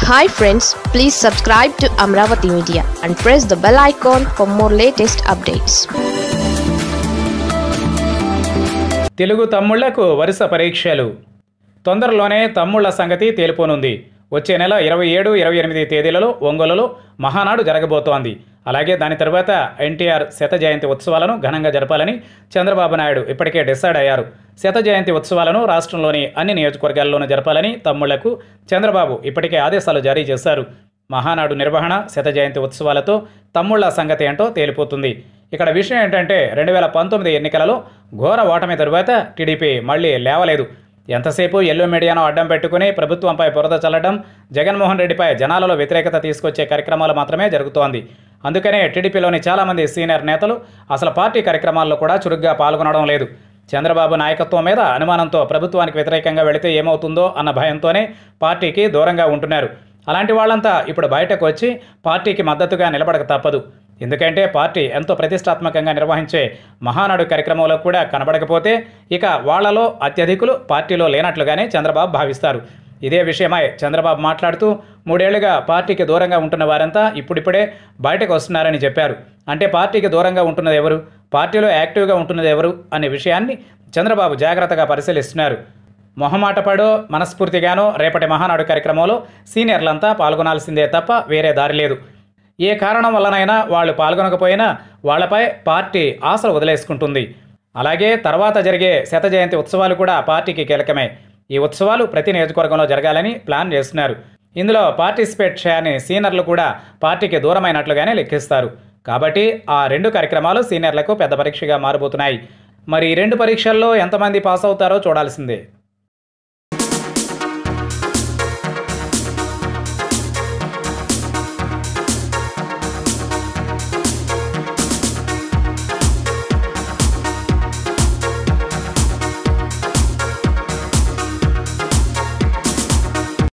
hi friends please subscribe to Amaravati media and press the bell icon for more latest updates Telugu తమ్ముళ్లకు వరుస పరీక్షలు తొందరలోనే తమ్ముళ్ల సంగతి తేలిపోనుంది వచ్చే నెల ఇరవై ఏడు ఇరవై ఎనిమిది తేదీలలో ఒంగోలులో మహానాడు జరగబోతోంది అలాగే దాని తర్వాత ఎన్టీఆర్ శత జయంతి ఉత్సవాలను ఘనంగా జరపాలని చంద్రబాబు నాయుడు ఇప్పటికే డిసైడ్ అయ్యారు శత జయంతి ఉత్సవాలను రాష్ట్రంలోని అన్ని నియోజకవర్గాల్లోనూ జరపాలని తమ్ముళ్లకు చంద్రబాబు ఇప్పటికే ఆదేశాలు జారీ చేశారు మహానాడు నిర్వహణ శత జయంతి ఉత్సవాలతో తమ్ముళ్ల సంగతి ఏంటో తేలిపోతుంది ఇక్కడ విషయం ఏంటంటే రెండు వేల పంతొమ్మిది ఎన్నికలలో ఘోర ఓటమి తరువాత టీడీపీ మళ్ళీ లేవలేదు ఎంతసేపు ఎల్లో మీడియాను అడ్డం పెట్టుకుని ప్రభుత్వంపై బురద చల్లడం జగన్మోహన్ రెడ్డిపై జనాలలో వ్యతిరేకత తీసుకొచ్చే కార్యక్రమాలు మాత్రమే జరుగుతోంది అందుకనే టీడీపీలోని చాలామంది సీనియర్ నేతలు అసలు పార్టీ కార్యక్రమాల్లో కూడా చురుగ్గా పాల్గొనడం లేదు చంద్రబాబు నాయకత్వం మీద అనుమానంతో ప్రభుత్వానికి వ్యతిరేకంగా వెళితే ఏమవుతుందో అన్న భయంతోనే పార్టీకి దూరంగా ఉంటున్నారు అలాంటి వాళ్ళంతా ఇప్పుడు బయటకు వచ్చి పార్టీకి మద్దతుగా నిలబడక తప్పదు ఎందుకంటే పార్టీ ఎంతో ప్రతిష్టాత్మకంగా నిర్వహించే మహానాడు కార్యక్రమంలో కూడా కనబడకపోతే ఇక వాళ్లలో అత్యధికులు పార్టీలో లేనట్లుగానే చంద్రబాబు భావిస్తారు ఇదే విషయమై చంద్రబాబు మాట్లాడుతూ మూడేళ్లుగా పార్టీకి దూరంగా ఉంటున్న వారంతా ఇప్పుడిప్పుడే బయటకు వస్తున్నారని చెప్పారు అంటే పార్టీకి దూరంగా ఉంటున్నది ఎవరు పార్టీలో యాక్టివ్గా ఉంటున్నది ఎవరు అనే విషయాన్ని చంద్రబాబు జాగ్రత్తగా పరిశీలిస్తున్నారు మొహమాటపడో మనస్ఫూర్తిగానో రేపటి మహానాడు కార్యక్రమంలో సీనియర్లంతా పాల్గొనాల్సిందే తప్ప వేరే దారి లేదు ఏ కారణం వల్లనైనా వాళ్ళు పాల్గొనకపోయినా వాళ్లపై పార్టీ ఆశలు వదిలేసుకుంటుంది అలాగే తర్వాత జరిగే శత జయంతి ఉత్సవాలు కూడా పార్టీకి కీలకమే ఈ ఉత్సవాలు ప్రతి నియోజకవర్గంలో జరగాలని ప్లాన్ చేస్తున్నారు ఇందులో పార్టిసిపేట్ చేయని సీనియర్లు కూడా పార్టీకి దూరమైనట్లుగానే లెక్కిస్తారు కాబట్టి ఆ రెండు కార్యక్రమాలు సీనియర్లకు పెద్ద పరీక్షగా మారబోతున్నాయి మరి ఈ రెండు పరీక్షల్లో ఎంతమంది పాస్ అవుతారో చూడాల్సిందే